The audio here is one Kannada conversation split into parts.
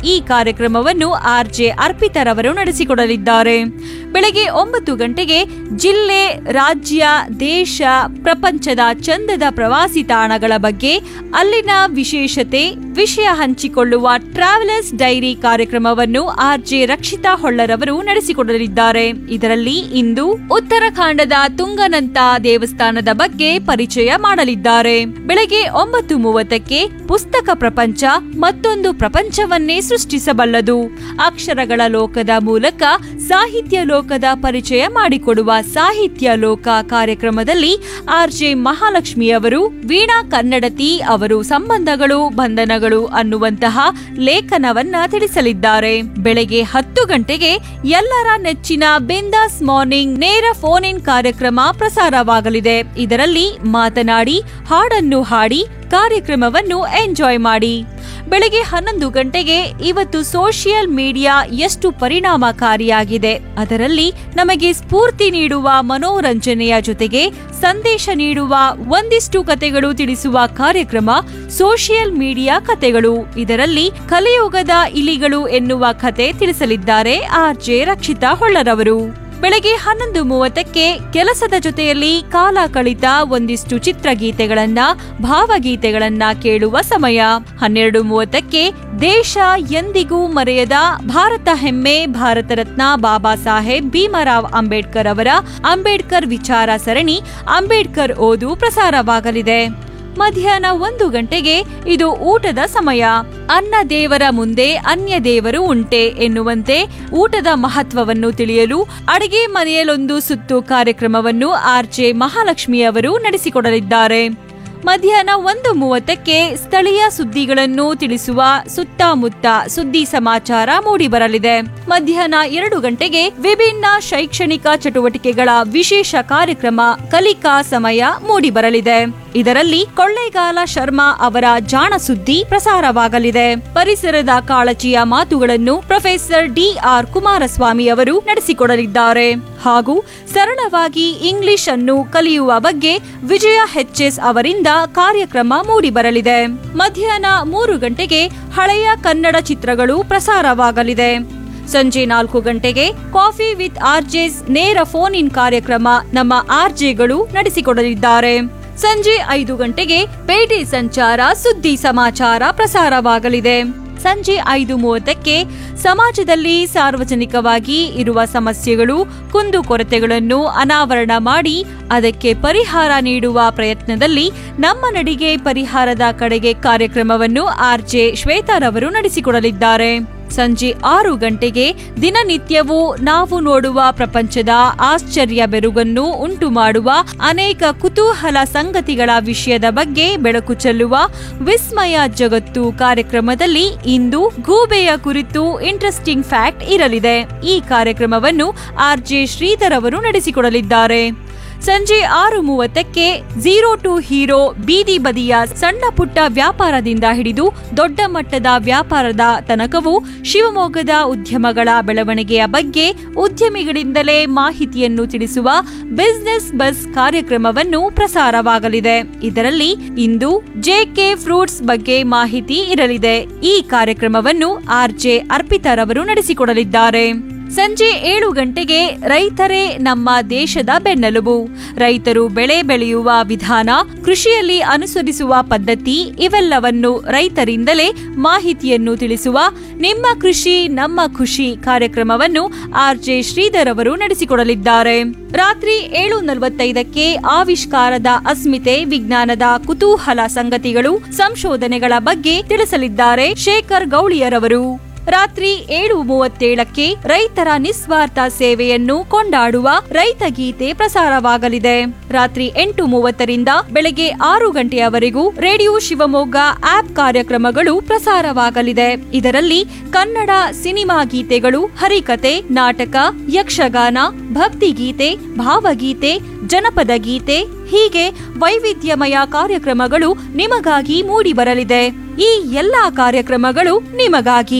ಈ ಕಾರ್ಯಕ್ರಮವನ್ನು ಆರ್ಜೆ ಅರ್ಪಿತರವರು ನಡೆಸಿಕೊಡಲಿದ್ದಾರೆ ಬೆಳಗ್ಗೆ ಒಂಬತ್ತು ಗಂಟೆಗೆ ಜಿಲ್ಲೆ ರಾಜ್ಯ ದೇಶ ಪ್ರಪಂಚದ ಚಂದದ ಪ್ರವಾಸಿ ತಾಣಗಳ ಬಗ್ಗೆ ಅಲ್ಲಿನ ವಿಶೇಷತೆ ವಿಷಯ ಹಂಚಿಕೊಳ್ಳುವ ಟ್ರಾವೆಲರ್ಸ್ ಡೈರಿ ಕಾರ್ಯಕ್ರಮವನ್ನು ಆರ್ಜೆ ರಕ್ಷಿತಾ ಹೊಳ್ಳರವರು ನಡೆಸಿಕೊಡಲಿದ್ದಾರೆ ಇದರಲ್ಲಿ ಇಂದು ಉತ್ತರಾಖಂಡದ ತುಂಗನಂತ ದೇವಸ್ಥಾನದ ಬಗ್ಗೆ ಪರಿಚಯ ಮಾಡಲಿದ್ದಾರೆ ಬೆಳಗ್ಗೆ ಒಂಬತ್ತು ಮೂವತ್ತಕ್ಕೆ ಪುಸ್ತಕ ಪ್ರಪಂಚ ಮತ್ತೊಂದು ಪ್ರಪಂಚವನ್ನೇ ಸೃಷ್ಟಿಸಬಲ್ಲದು ಅಕ್ಷರಗಳ ಲೋಕದ ಮೂಲಕ ಸಾಹಿತ್ಯ ಲೋಕದ ಪರಿಚಯ ಮಾಡಿಕೊಡುವ ಸಾಹಿತ್ಯ ಲೋಕ ಕಾರ್ಯಕ್ರಮದಲ್ಲಿ ಆರ್ಜೆ ಮಹಾಲಕ್ಷ್ಮಿ ಅವರು ವೀಣಾ ಕನ್ನಡತಿ ಅವರು ಸಂಬಂಧಗಳು ಬಂಧನಗಳು ಅನ್ನುವಂತಹ ಲೇಖನವನ್ನ ತಿಳಿಸಲಿದ್ದಾರೆ ಬೆಳಗ್ಗೆ ಹತ್ತು ಗಂಟೆಗೆ ಎಲ್ಲರ ನೆಚ್ಚಿನ ಬಿಂದಾಸ್ ಮಾರ್ನಿಂಗ್ ನೇರ ಫೋನ್ ಇನ್ ಕಾರ್ಯಕ್ರಮ ಪ್ರಸಾರವಾಗಲಿದೆ ಇದರಲ್ಲಿ ಮಾತನಾಡಿ ಹಾಡನ್ನು ಹಾಡಿ ಕಾರ್ಯಕ್ರಮವನ್ನು ಎಂಜಾಯ್ ಮಾಡಿ ಬೆಳಗ್ಗೆ ಹನ್ನೊಂದು ಗಂಟೆಗೆ ಇವತ್ತು ಸೋಷಿಯಲ್ ಮೀಡಿಯಾ ಎಷ್ಟು ಪರಿಣಾಮಕಾರಿಯಾಗಿದೆ ಅದರಲ್ಲಿ ನಮಗೆ ಸ್ಫೂರ್ತಿ ನೀಡುವ ಮನೋರಂಜನೆಯ ಜೊತೆಗೆ ಸಂದೇಶ ನೀಡುವ ಒಂದಿಷ್ಟು ಕತೆಗಳು ತಿಳಿಸುವ ಕಾರ್ಯಕ್ರಮ ಸೋಷಿಯಲ್ ಮೀಡಿಯಾ ಕತೆಗಳು ಇದರಲ್ಲಿ ಕಲಿಯುಗದ ಇಲಿಗಳು ಎನ್ನುವ ಕತೆ ತಿಳಿಸಲಿದ್ದಾರೆ ಆರ್ಜೆ ರಕ್ಷಿತಾ ಹೊಳ್ಳರವರು ಬೆಳಗ್ಗೆ ಹನ್ನೊಂದು ಮೂವತ್ತಕ್ಕೆ ಕೆಲಸದ ಜೊತೆಯಲ್ಲಿ ಕಾಲ ಕಳಿತ ಒಂದಿಷ್ಟು ಚಿತ್ರಗೀತೆಗಳನ್ನ ಭಾವಗೀತೆಗಳನ್ನ ಕೇಳುವ ಸಮಯ ಹನ್ನೆರಡು ಮೂವತ್ತಕ್ಕೆ ದೇಶ ಎಂದಿಗೂ ಮರೆಯದ ಭಾರತ ಹೆಮ್ಮೆ ಭಾರತ ರತ್ನ ಬಾಬಾ ಸಾಹೇಬ್ ಭೀಮರಾವ್ ಅಂಬೇಡ್ಕರ್ ಅವರ ಅಂಬೇಡ್ಕರ್ ವಿಚಾರ ಸರಣಿ ಅಂಬೇಡ್ಕರ್ ಓದು ಪ್ರಸಾರವಾಗಲಿದೆ ಮಧ್ಯಾಹ್ನ ಒಂದು ಗಂಟೆಗೆ ಇದು ಊಟದ ಸಮಯ ಅನ್ನ ದೇವರ ಮುಂದೆ ಅನ್ಯ ದೇವರು ಉಂಟೆ ಎನ್ನುವಂತೆ ಊಟದ ಮಹತ್ವವನ್ನು ತಿಳಿಯಲು ಅಡಿಗೆ ಮನೆಯಲ್ಲೊಂದು ಸುತ್ತು ಕಾರ್ಯಕ್ರಮವನ್ನು ಆರ್ಜೆ ಮಹಾಲಕ್ಷ್ಮಿ ಅವರು ನಡೆಸಿಕೊಡಲಿದ್ದಾರೆ ಮಧ್ಯಾಹ್ನ ಒಂದು ಮೂವತ್ತಕ್ಕೆ ಸ್ಥಳೀಯ ಸುದ್ದಿಗಳನ್ನು ತಿಳಿಸುವ ಸುತ್ತಮುತ್ತ ಸುದ್ದಿ ಸಮಾಚಾರ ಮೂಡಿಬರಲಿದೆ ಮಧ್ಯಾಹ್ನ ಎರಡು ಗಂಟೆಗೆ ವಿಭಿನ್ನ ಶೈಕ್ಷಣಿಕ ಚಟುವಟಿಕೆಗಳ ವಿಶೇಷ ಕಾರ್ಯಕ್ರಮ ಕಲಿಕಾ ಸಮಯ ಮೂಡಿಬರಲಿದೆ ಇದರಲ್ಲಿ ಕೊಳ್ಳೇಗಾಲ ಶರ್ಮಾ ಅವರ ಜಾಣ ಸುದ್ದಿ ಪ್ರಸಾರವಾಗಲಿದೆ ಪರಿಸರದ ಕಾಳಜಿಯ ಮಾತುಗಳನ್ನು ಪ್ರೊಫೆಸರ್ ಡಿ ಆರ್ ಕುಮಾರಸ್ವಾಮಿ ಅವರು ನಡೆಸಿಕೊಡಲಿದ್ದಾರೆ ಹಾಗೂ ಸರಳವಾಗಿ ಇಂಗ್ಲಿಷ್ ಅನ್ನು ಕಲಿಯುವ ಬಗ್ಗೆ ವಿಜಯ ಎಚ್ಎಸ್ ಅವರಿಂದ ಕಾರ್ಯಕ್ರಮ ಮೂಡಿಬರಲಿದೆ ಮಧ್ಯಾಹ್ನ ಮೂರು ಗಂಟೆಗೆ ಹಳೆಯ ಕನ್ನಡ ಚಿತ್ರಗಳು ಪ್ರಸಾರವಾಗಲಿದೆ ಸಂಜೆ ನಾಲ್ಕು ಗಂಟೆಗೆ ಕಾಫಿ ವಿತ್ ಆರ್ಜೆಸ್ ನೇರ ಫೋನ್ ಇನ್ ಕಾರ್ಯಕ್ರಮ ನಮ್ಮ ಆರ್ಜೆಗಳು ನಡೆಸಿಕೊಡಲಿದ್ದಾರೆ ಸಂಜೆ ಐದು ಗಂಟೆಗೆ ಪೇಟೆ ಸಂಚಾರ ಸುದ್ದಿ ಸಮಾಚಾರ ಪ್ರಸಾರವಾಗಲಿದೆ ಸಂಜೆ ಐದು ಮೂವತ್ತಕ್ಕೆ ಸಮಾಜದಲ್ಲಿ ಸಾರ್ವಜನಿಕವಾಗಿ ಇರುವ ಸಮಸ್ಯೆಗಳು ಕುಂದುಕೊರತೆಗಳನ್ನು ಅನಾವರಣ ಮಾಡಿ ಅದಕ್ಕೆ ಪರಿಹಾರ ನೀಡುವ ಪ್ರಯತ್ನದಲ್ಲಿ ನಮ್ಮ ನಡಿಗೆ ಪರಿಹಾರದ ಕಡೆಗೆ ಕಾರ್ಯಕ್ರಮವನ್ನು ಆರ್ಜೆ ಶ್ವೇತಾರವರು ನಡೆಸಿಕೊಡಲಿದ್ದಾರೆ ಸಂಜೆ ಆರು ಗಂಟೆಗೆ ದಿನನಿತ್ಯವೂ ನಾವು ನೋಡುವ ಪ್ರಪಂಚದ ಆಶ್ಚರ್ಯ ಬೆರುಗನ್ನು ಉಂಟು ಮಾಡುವ ಅನೇಕ ಕುತೂಹಲ ಸಂಗತಿಗಳ ವಿಷಯದ ಬಗ್ಗೆ ಬೆಳಕು ಚೆಲ್ಲುವ ವಿಸ್ಮಯ ಜಗತ್ತು ಕಾರ್ಯಕ್ರಮದಲ್ಲಿ ಇಂದು ಗೂಬೆಯ ಕುರಿತು ಇಂಟ್ರೆಸ್ಟಿಂಗ್ ಫ್ಯಾಕ್ಟ್ ಇರಲಿದೆ ಈ ಕಾರ್ಯಕ್ರಮವನ್ನು ಆರ್ಜೆ ಶ್ರೀಧರ್ ಅವರು ನಡೆಸಿಕೊಡಲಿದ್ದಾರೆ ಸಂಜೆ ಆರು ಮೂವತ್ತಕ್ಕೆ ಝೀರೋ ಟು ಹೀರೋ ಬೀದಿ ಬದಿಯ ಸಣ್ಣ ಪುಟ್ಟ ವ್ಯಾಪಾರದಿಂದ ಹಿಡಿದು ದೊಡ್ಡ ಮಟ್ಟದ ವ್ಯಾಪಾರದ ತನಕವೂ ಶಿವಮೊಗ್ಗದ ಉದ್ಯಮಗಳ ಬೆಳವಣಿಗೆಯ ಬಗ್ಗೆ ಉದ್ಯಮಿಗಳಿಂದಲೇ ಮಾಹಿತಿಯನ್ನು ತಿಳಿಸುವ ಬಿಸಿನೆಸ್ ಬಸ್ ಕಾರ್ಯಕ್ರಮವನ್ನು ಪ್ರಸಾರವಾಗಲಿದೆ ಇದರಲ್ಲಿ ಇಂದು ಜೆಕೆ ಫ್ರೂಟ್ಸ್ ಬಗ್ಗೆ ಮಾಹಿತಿ ಇರಲಿದೆ ಈ ಕಾರ್ಯಕ್ರಮವನ್ನು ಆರ್ಜೆ ಅರ್ಪಿತರವರು ನಡೆಸಿಕೊಡಲಿದ್ದಾರೆ ಸಂಜೆ ಏಳು ಗಂಟೆಗೆ ರೈತರೇ ನಮ್ಮ ದೇಶದ ಬೆನ್ನೆಲುಬು ರೈತರು ಬೆಳೆ ಬೆಳೆಯುವ ವಿಧಾನ ಕೃಷಿಯಲ್ಲಿ ಅನುಸರಿಸುವ ಪದ್ಧತಿ ಇವೆಲ್ಲವನ್ನು ರೈತರಿಂದಲೇ ಮಾಹಿತಿಯನ್ನು ತಿಳಿಸುವ ನಿಮ್ಮ ಕೃಷಿ ನಮ್ಮ ಖುಷಿ ಕಾರ್ಯಕ್ರಮವನ್ನು ಆರ್ಜೆ ಶ್ರೀಧರ್ ಅವರು ನಡೆಸಿಕೊಡಲಿದ್ದಾರೆ ರಾತ್ರಿ ಏಳು ನಲವತ್ತೈದಕ್ಕೆ ಆವಿಷ್ಕಾರದ ಅಸ್ಮಿತೆ ವಿಜ್ಞಾನದ ಕುತೂಹಲ ಸಂಗತಿಗಳು ಸಂಶೋಧನೆಗಳ ಬಗ್ಗೆ ತಿಳಿಸಲಿದ್ದಾರೆ ಶೇಖರ್ ಗೌಳಿಯರವರು ರಾತ್ರಿ ಏಳು ಮೂವತ್ತೇಳಕ್ಕೆ ರೈತರ ನಿಸ್ವಾರ್ಥ ಸೇವೆಯನ್ನು ಕೊಂಡಾಡುವ ರೈತ ಗೀತೆ ಪ್ರಸಾರವಾಗಲಿದೆ ರಾತ್ರಿ ಎಂಟು ಮೂವತ್ತರಿಂದ ಬೆಳಗ್ಗೆ ಆರು ಗಂಟೆಯವರೆಗೂ ರೇಡಿಯೋ ಶಿವಮೊಗ್ಗ ಆಪ್ ಕಾರ್ಯಕ್ರಮಗಳು ಪ್ರಸಾರವಾಗಲಿದೆ ಇದರಲ್ಲಿ ಕನ್ನಡ ಸಿನಿಮಾ ಗೀತೆಗಳು ಹರಿಕತೆ ನಾಟಕ ಯಕ್ಷಗಾನ ಭಕ್ತಿಗೀತೆ ಭಾವಗೀತೆ ಜನಪದ ಗೀತೆ ಹೀಗೆ ವೈವಿಧ್ಯಮಯ ಕಾರ್ಯಕ್ರಮಗಳು ನಿಮಗಾಗಿ ಮೂಡಿಬರಲಿದೆ ಈ ಎಲ್ಲಾ ಕಾರ್ಯಕ್ರಮಗಳು ನಿಮಗಾಗಿ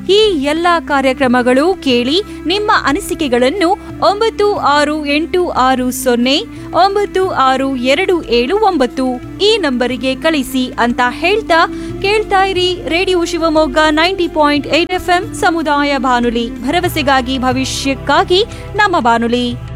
ಈ ಎಲ್ಲ ಕಾರ್ಯಕ್ರಮಗಳು ಕೇಳಿ ನಿಮ್ಮ ಅನಿಸಿಕೆಗಳನ್ನು ಒಂಬತ್ತು ಆರು ಎಂಟು ಆರು ಸೊನ್ನೆ ಒಂಬತ್ತು ಆರು ಎರಡು ಏಳು ಒಂಬತ್ತು ಈ ನಂಬರಿಗೆ ಕಳಿಸಿ ಅಂತ ಹೇಳ್ತಾ ಕೇಳ್ತಾ ಇರಿ radio Shivamogga ninety point eight F ಸಮುದಾಯ ಬಾನುಲಿ ಭರವಸೆಗಾಗಿ ಭವಿಷ್ಯಕ್ಕಾಗಿ ನಮ್ಮ ಬಾನುಲಿ